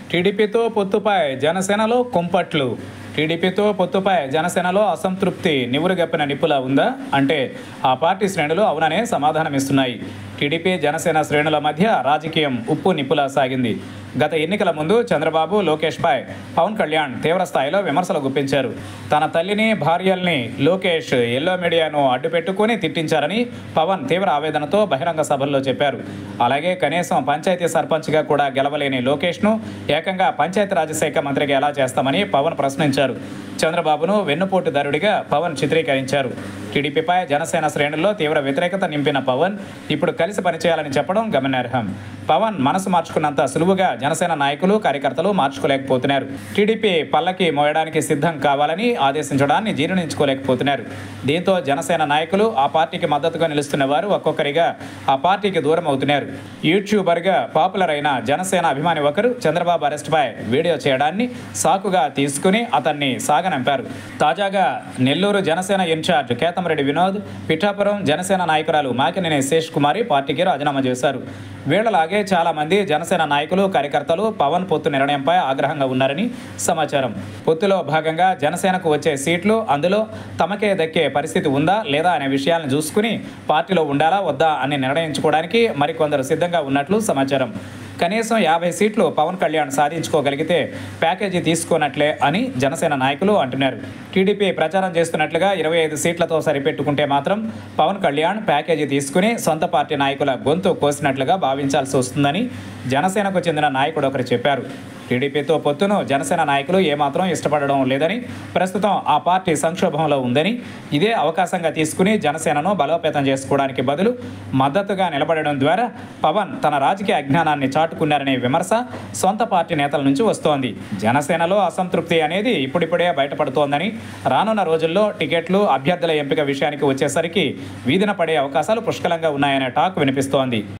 టీడీపీతో పొత్తుపై జనసేనలో కుంపట్లు టీడీపీతో పొత్తుపై జనసేనలో అసంతృప్తి నివురుగప్పిన నిప్పులా ఉందా అంటే ఆ పార్టీ శ్రేణులు అవుననే సమాధానమిస్తున్నాయి టీడీపీ జనసేన శ్రేణుల మధ్య రాజకీయం ఉప్పు నిప్పులా సాగింది గత ఎన్నికల ముందు చంద్రబాబు లోకేష్పై పవన్ కళ్యాణ్ తీవ్ర స్థాయిలో విమర్శలు గుప్పించారు తన తల్లిని భార్యల్ని లోకేష్ ఎల్లో మీడియాను అడ్డుపెట్టుకుని తిట్టించారని పవన్ తీవ్ర ఆవేదనతో బహిరంగ సభల్లో చెప్పారు అలాగే కనీసం పంచాయతీ సర్పంచ్గా కూడా గెలవలేని లోకేష్ను ఏకంగా పంచాయతీరాజ్ శాఖ మంత్రిగా ఎలా చేస్తామని పవన్ ప్రశ్నించారు చంద్రబాబును వెన్నుపోటుదారుడిగా పవన్ చిత్రీకరించారు టీడీపీపై జనసేన శ్రేణుల్లో తీవ్ర వ్యతిరేకత నింపిన పవన్ ఇప్పుడు కలిసి పనిచేయాలని చెప్పడం గమనార్హం పవన్ మనసు మార్చుకున్నంత సులువుగా జనసేన నాయకులు కార్యకర్తలు మార్చుకోలేకపోతున్నారు టీడీపీ పల్లకి మోయడానికి సిద్ధం కావాలని ఆదేశించడాన్ని జీర్ణించుకోలేకపోతున్నారు దీంతో జనసేన నాయకులు ఆ పార్టీకి మద్దతుగా నిలుస్తున్న వారు ఒక్కొక్కరిగా ఆ పార్టీకి దూరం అవుతున్నారు యూట్యూబర్గా పాపులర్ అయిన జనసేన అభిమాని ఒకరు చంద్రబాబు అరెస్ట్పై వీడియో చేయడాన్ని సాకుగా తీసుకుని అతన్ని సాగనంపారు తాజాగా నెల్లూరు జనసేన ఇన్ఛార్జ్ కేతంరెడ్డి వినోద్ పిఠాపురం జనసేన నాయకురాలు మాకినేని శేష్ కుమారి పార్టీకి రాజీనామా చేశారు వీళ్లలాగే చాలా మంది జనసేన నాయకులు కార్యకర్తలు పవన్ పొత్తు నిర్ణయంపై ఆగ్రహంగా ఉన్నారని సమాచారం పొత్తులో భాగంగా జనసేనకు వచ్చే సీట్లు అందులో తమకే దక్కే పరిస్థితి ఉందా లేదా అనే విషయాలను చూసుకుని పార్టీలో ఉండాలా వద్దా అని నిర్ణయించుకోవడానికి మరికొందరు సిద్ధంగా ఉన్నట్లు సమాచారం కనీసం యాభై సీట్లు పవన్ కళ్యాణ్ సాధించుకోగలిగితే ప్యాకేజీ తీసుకోనట్లే అని జనసేన నాయకులు అంటున్నారు టీడీపీ ప్రచారం చేస్తున్నట్లుగా ఇరవై ఐదు సీట్లతో సరిపెట్టుకుంటే మాత్రం పవన్ కళ్యాణ్ ప్యాకేజీ తీసుకుని సొంత పార్టీ నాయకుల గొంతు కోసినట్లుగా భావించాల్సి వస్తుందని జనసేనకు చెందిన నాయకుడు ఒకరు చెప్పారు టీడీపీతో పొత్తును జనసేన నాయకులు ఏమాత్రం ఇష్టపడడం లేదని ప్రస్తుతం ఆ పార్టీ సంక్షోభంలో ఉందని ఇదే అవకాశంగా తీసుకుని జనసేనను బలోపేతం చేసుకోవడానికి బదులు మద్దతుగా నిలబడడం ద్వారా పవన్ తన రాజకీయ అజ్ఞానాన్ని చాటుకున్నారనే విమర్శ సొంత పార్టీ నేతల నుంచి వస్తోంది జనసేనలో అసంతృప్తి అనేది ఇప్పుడిప్పుడే బయటపడుతోందని రానున్న రోజుల్లో టికెట్లు అభ్యర్థుల ఎంపిక విషయానికి వచ్చేసరికి వీధిన పడే అవకాశాలు పుష్కలంగా ఉన్నాయనే టాక్ వినిపిస్తోంది